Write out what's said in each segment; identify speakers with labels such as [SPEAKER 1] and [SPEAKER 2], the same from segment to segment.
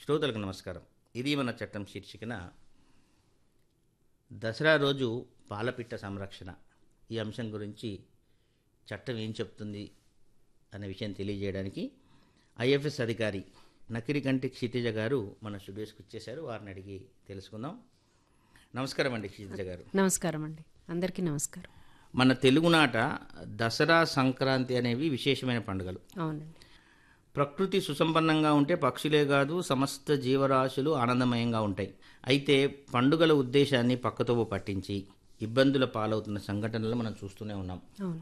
[SPEAKER 1] శ్రోతలకు నమస్కారం ఇది మన చట్టం శీర్షికన దసరా రోజు పాలపిట్ట సంరక్షణ ఈ అంశం గురించి చట్టం ఏం చెప్తుంది అనే విషయం తెలియజేయడానికి ఐఎఫ్ఎస్ అధికారి నకిరికంటి క్షితిజ గారు మన స్టూడియోస్కి వచ్చేసారు వారిని అడిగి తెలుసుకుందాం నమస్కారం అండి క్షితిజ గారు
[SPEAKER 2] నమస్కారం అండి అందరికీ నమస్కారం
[SPEAKER 1] మన తెలుగునాట దసరా సంక్రాంతి అనేవి విశేషమైన పండుగలు
[SPEAKER 2] అవునండి
[SPEAKER 1] ప్రకృతి సుసంపన్నంగా ఉంటే పక్షులే కాదు సమస్త జీవరాశులు ఆనందమయంగా ఉంటాయి అయితే పండుగల ఉద్దేశాన్ని పక్కతోవ పట్టించి ఇబ్బందుల పాలవుతున్న సంఘటనలు మనం చూస్తూనే ఉన్నాం
[SPEAKER 2] అవును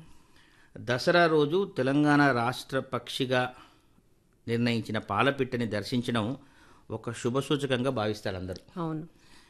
[SPEAKER 1] దసరా రోజు తెలంగాణ రాష్ట్ర పక్షిగా నిర్ణయించిన పాలపిట్టని దర్శించడం ఒక శుభసూచకంగా భావిస్తారు అందరూ
[SPEAKER 2] అవును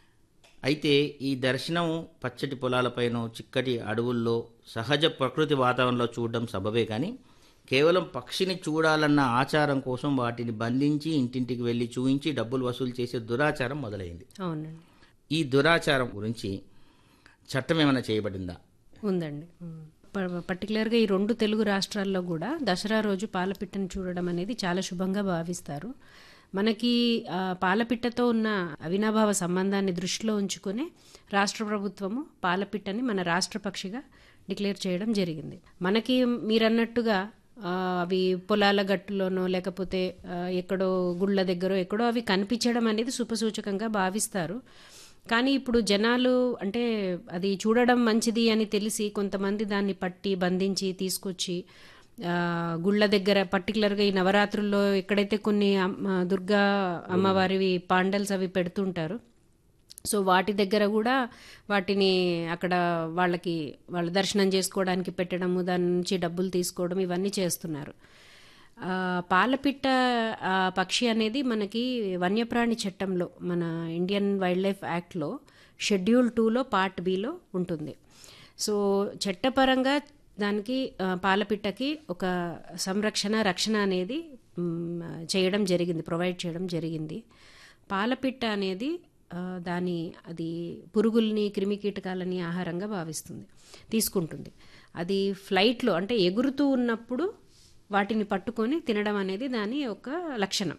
[SPEAKER 1] అయితే ఈ దర్శనం పచ్చటి పొలాలపైనో చిక్కటి అడవుల్లో సహజ ప్రకృతి వాతావరణంలో చూడడం సబబే కానీ కేవలం పక్షిని చూడాలన్న ఆచారం కోసం వాటిని బంధించి ఇంటింటికి వెళ్ళి చూయించి డబ్బులు వసూలు చేసే దురాచారం మొదలైంది
[SPEAKER 2] అవునండి
[SPEAKER 1] ఈ దురాచారం గురించి చట్టం ఏమైనా చేయబడిందా
[SPEAKER 2] ఉందండి ఉమ్. ప- పర్టికులర్గా ఈ రెండు తెలుగు రాష్ట్రాల్లో కూడా దసరా రోజు పాలపిట్టను చూడడం అనేది చాలా శుభంగా భావిస్తారు మనకి ఆ, పాలపిట్టతో ఉన్న అవినాభావ సంబంధాన్ని దృష్టిలో ఉంచుకొని రాష్ట్ర ప్రభుత్వము పాలపిట్టని మన రాష్ట్ర పక్షిగా డిక్లేర్ చేయడం జరిగింది మనకి మీరన్నట్టుగా ఆ, అవి పొలాల గట్టులోనో లేకపోతే ఆ, ఎక్కడో గుళ్ళ దగ్గర ఎక్కడో అవి కనిపించడం అనేది శుభసూచకంగా భావిస్తారు కానీ ఇప్పుడు జనాలు అంటే అది చూడడం మంచిది అని తెలిసి కొంతమంది దాన్ని పట్టి బంధించి తీసుకొచ్చి ఆ, గుళ్ళ దగ్గర పర్టికులర్గా ఈ నవరాత్రుల్లో ఎక్కడైతే కొన్ని అమ్మ- దుర్గా అమ్మవారివి పాండల్స్ అవి పెడుతుంటారు సో వాటి దగ్గర కూడా వాటిని అక్కడ వాళ్ళకి వాళ్ళ దర్శనం చేసుకోవడానికి పెట్టడము దాని నుంచి డబ్బులు తీసుకోవడం ఇవన్నీ చేస్తున్నారు ఆ, పాలపిట్ట ఆ, పక్షి అనేది మనకి వన్యప్రాణి చట్టంలో మన ఇండియన్ వైల్డ్ లైఫ్ యాక్ట్లో షెడ్యూల్ టూలో పార్ట్ బిలో ఉంటుంది సో చట్టపరంగా దానికి ఆ, పాలపిట్టకి ఒక సంరక్షణ రక్షణ అనేది మ్, చేయడం జరిగింది ప్రొవైడ్ చేయడం జరిగింది పాలపిట్ట అనేది ఆ, దాని అది పురుగుల్ని క్రిమికీటకాలని ఆహారంగా భావిస్తుంది తీసుకుంటుంది అది ఫ్లైట్లో అంటే ఎగురుతూ ఉన్నప్పుడు వాటిని పట్టుకొని తినడం అనేది దాని ఒక లక్షణం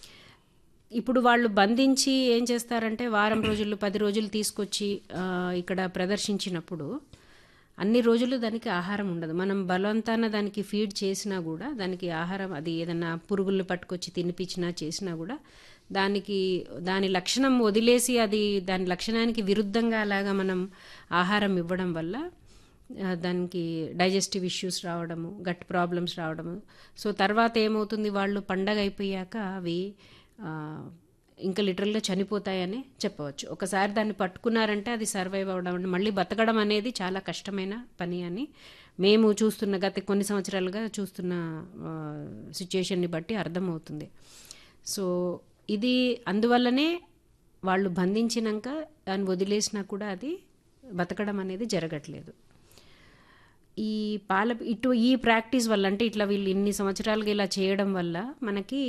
[SPEAKER 2] ఇప్పుడు వాళ్ళు బంధించి ఏం చేస్తారంటే వారం రోజులు పది రోజులు తీసుకొచ్చి ఆ, ఇక్కడ ప్రదర్శించినప్పుడు అన్ని రోజులు దానికి ఆహారం ఉండదు మనం బలవంతాన దానికి ఫీడ్ చేసినా కూడా దానికి ఆహారం అది ఏదన్నా పురుగులు పట్టుకొచ్చి తినిపించినా చేసినా కూడా దానికి దాని లక్షణం వదిలేసి అది దాని లక్షణానికి విరుద్ధంగా అలాగా మనం ఆహారం ఇవ్వడం వల్ల ఆ, దానికి డైజెస్టివ్ ఇష్యూస్ రావడము గట్ ప్రాబ్లమ్స్ రావడము సో తర్వాత ఏమవుతుంది వాళ్ళు పండగ అయిపోయాక అవి ఆ, ఇంకా లిటరల్గా చనిపోతాయని చెప్పవచ్చు ఒకసారి దాన్ని పట్టుకున్నారంటే అది సర్వైవ్ అవ్వడం అంటే మళ్ళీ బతకడం అనేది చాలా కష్టమైన పని అని మేము చూస్తున్న గత కొన్ని సంవత్సరాలుగా చూస్తున్న సిచ్యుయేషన్ని బట్టి అర్థమవుతుంది సో ఇది అందువల్లనే వాళ్ళు బంధించినాక దాన్ని వదిలేసినా కూడా అది బతకడం అనేది జరగట్లేదు ఈ పాల ఇటు ఈ ప్రాక్టీస్ వల్ల అంటే ఇట్లా వీళ్ళు ఇన్ని సంవత్సరాలుగా ఇలా చేయడం వల్ల మనకి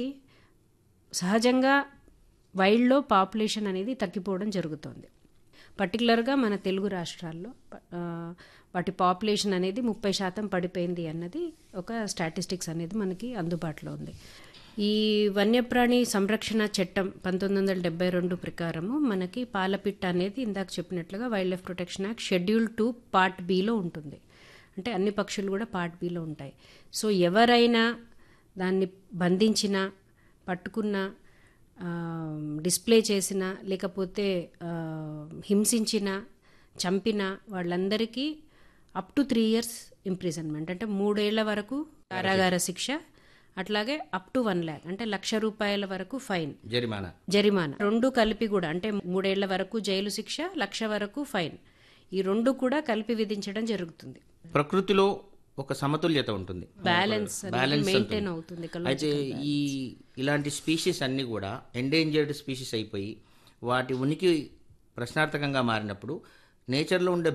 [SPEAKER 2] సహజంగా వైల్డ్లో పాపులేషన్ అనేది తగ్గిపోవడం జరుగుతుంది పర్టికులర్గా మన తెలుగు రాష్ట్రాల్లో ఆ, వాటి పాపులేషన్ అనేది ముప్పై శాతం పడిపోయింది అన్నది ఒక స్టాటిస్టిక్స్ అనేది మనకి అందుబాటులో ఉంది ఈ వన్యప్రాణి సంరక్షణ చట్టం పంతొమ్మిది వందల డెబ్బై రెండు ప్రకారము మనకి పాలపిట్ట అనేది ఇందాక చెప్పినట్లుగా wildlife protection act schedule two part బిలో ఉంటుంది అంటే అన్ని పక్షులు కూడా పార్ట్ బిలో ఉంటాయి సో ఎవరైనా దాన్ని బంధించినా పట్టుకున్నా ఆ, డిస్ప్లే చేసిన లేకపోతే ఆ, హింసించిన చంపిన వాళ్ళందరికీ up to three years imprisonment అంటే మూడేళ్ల వరకు కారాగార శిక్ష అట్లాగే అప్ టు వన్ ల్యాక్ అంటే లక్ష రూపాయల వరకు ఫైన్
[SPEAKER 1] జరిమానా
[SPEAKER 2] జరిమానా రెండు కలిపి కూడా అంటే మూడేళ్ల వరకు జైలు శిక్ష లక్ష వరకు ఫైన్ ఈ రెండు కూడా కలిపి విధించడం జరుగుతుంది
[SPEAKER 1] ప్రకృతిలో ఒక సమతుల్యత ఉంటుంది
[SPEAKER 2] బ్యాలెన్స్
[SPEAKER 1] బ్యాలెన్స్
[SPEAKER 2] మెయింటైన్ అవుతుంది
[SPEAKER 1] అయితే ఈ ఇలాంటి స్పీషీస్ అన్నీ కూడా ఎండేంజర్డ్ స్పీషీస్ అయిపోయి వాటి ఉనికి ప్రశ్నార్థకంగా మారినప్పుడు నేచర్లో ఉండే